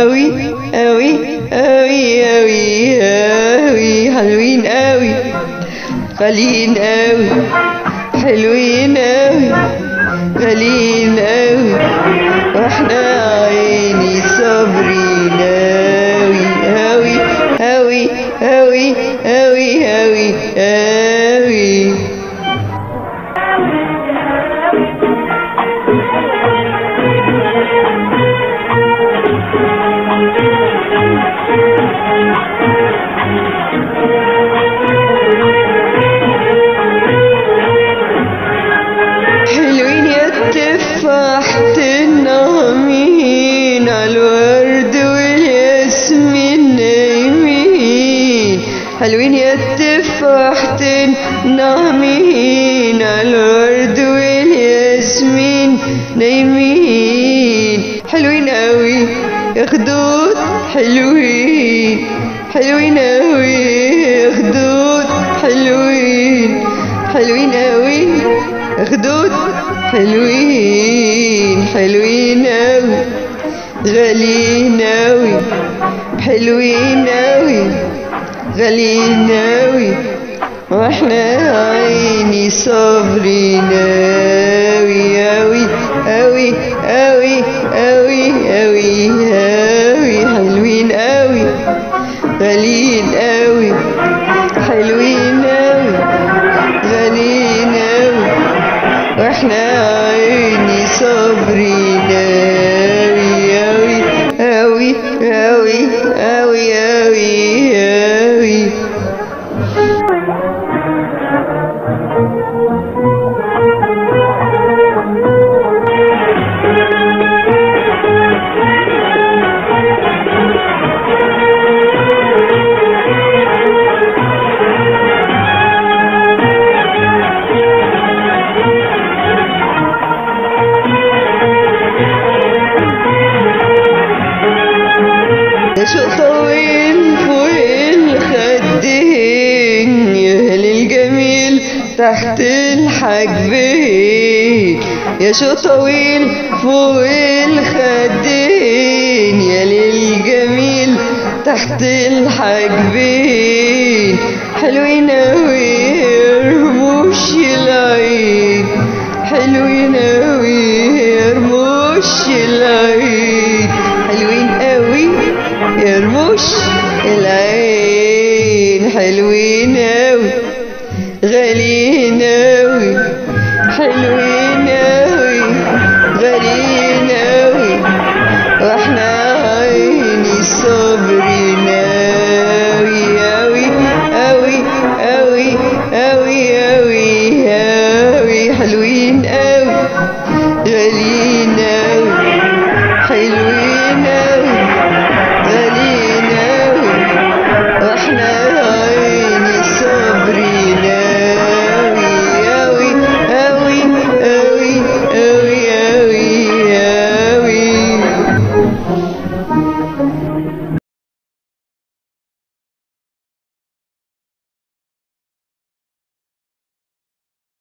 أوي أوي أوي أوي أوي حلوين أوي غاليين أوي حلوين أوي غاليين أوي واحنا عيني صابرين أوي أوي أوي أوي أوي أوي أوي حلوين يا التفاح تنامين عالورد والياسمين نايمين حلوين يا التفاح تنامين عالورد والياسمين نايمين حلوين قوي يا خدود حلوين حلوين قوي يا خدود حلوين حلوين قوي خدود حلوين حلوين أوي غاليين أوي حلوين أوي غاليين أوي واحنا عيني صابرين أوي أوي أوي أوي أوي أوي أوي حلوين أوي غاليين أوي حلوين أوي غاليين أوي واحنا عيني صابرين أوي أوي أوي أوي أوي أوي أوي يا شوق طويل فوق الخدين يا هل الجميل تحت الحاجبين يا شوق طويل فوق الخدين يا للجميل تحت الحاجبين حلوين اوي رموش العين حلوين اوي رموش العين حلوين قوي يا رموش العين حلوين قوي غاليين قوي حلوين قوي غاليين قوي واحنا عيني صابرين قوي قوي قوي قوي قوي قوي قوي حلوين قوي غاليين قوي حلوين قوي غاليين قوي واحنا عيني صابرين